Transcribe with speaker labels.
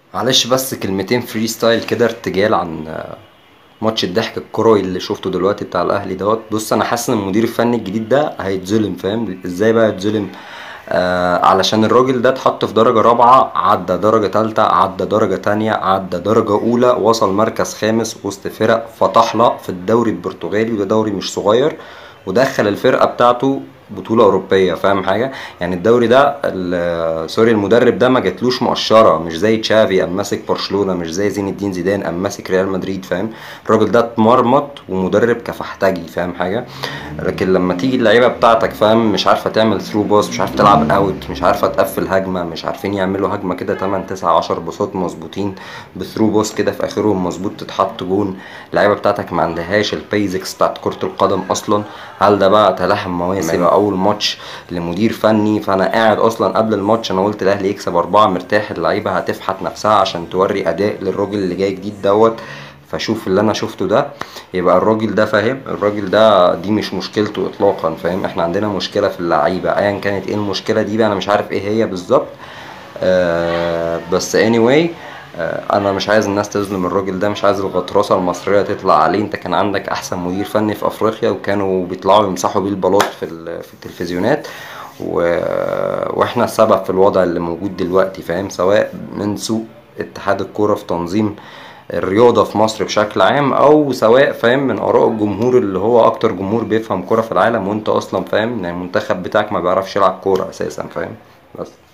Speaker 1: معلش بس كلمتين فري ستايل كده ارتجال عن آه، ماتش الضحك الكروي اللي شفته دلوقتي بتاع الاهلي دوت بص انا حاسس ان المدير الفني الجديد ده هيتظلم فاهم ازاي بقى يتظلم آه علشان الراجل ده اتحط في درجة رابعة عدى درجة تالتة عدى درجة تانية عدى درجة أولى وصل مركز خامس وسط فرق فطحلة في الدوري البرتغالي وده دوري مش صغير ودخل الفرقة بتاعته بطولة أوروبية فاهم حاجة؟ يعني الدوري ده ال- سوري المدرب ده ما جاتلوش مقشرة مش زي تشافي قام ماسك برشلونة مش زي زين الدين زيدان قام ماسك ريال مدريد فاهم؟ الراجل ده اتمرمط ومدرب كفحتجي فاهم حاجة؟ لكن لما تيجي اللعيبة بتاعتك فاهم مش عارفة تعمل ثرو باص مش عارفة تلعب اوت مش عارفة تقفل هجمة مش عارفين يعملوا هجمة كده 8 9 10 باصات مظبوطين بثرو باص كده في اخرهم مظبوط تتحط جون اللعيبة بتاعتك ما عندهاش البيزكس بتاعت كرة القدم اصلا هل ده بقى تلاحم مواسم يبقى اول ماتش لمدير فني فانا قاعد اصلا قبل الماتش انا قلت الاهلي يكسب اربعة مرتاح اللعيبة هتفحت نفسها عشان توري اداء للراجل اللي جاي جديد دوت فشوف اللي انا شفته ده يبقى الراجل ده فاهم الراجل ده دي مش مشكلته اطلاقا فاهم احنا عندنا مشكله في اللعيبه ايا كانت ايه المشكله دي بقى انا مش عارف ايه هي بالظبط آه بس anyway آه انا مش عايز الناس تظلم الراجل ده مش عايز الغطرسه المصريه تطلع عليه انت كان عندك احسن مدير فني في افريقيا وكانوا بيطلعوا يمسحوا بيه البلاط في ال- في التلفزيونات و... واحنا السبب في الوضع اللي موجود دلوقتي فاهم سواء من سوء اتحاد الكوره في تنظيم الرياضة في مصر بشكل عام أو سواء فاهم من آراء الجمهور اللي هو أكتر جمهور بيفهم كورة في العالم وأنت أصلا فاهم إن المنتخب بتاعك ما بيعرفش يلعب كورة أساسا فاهم بس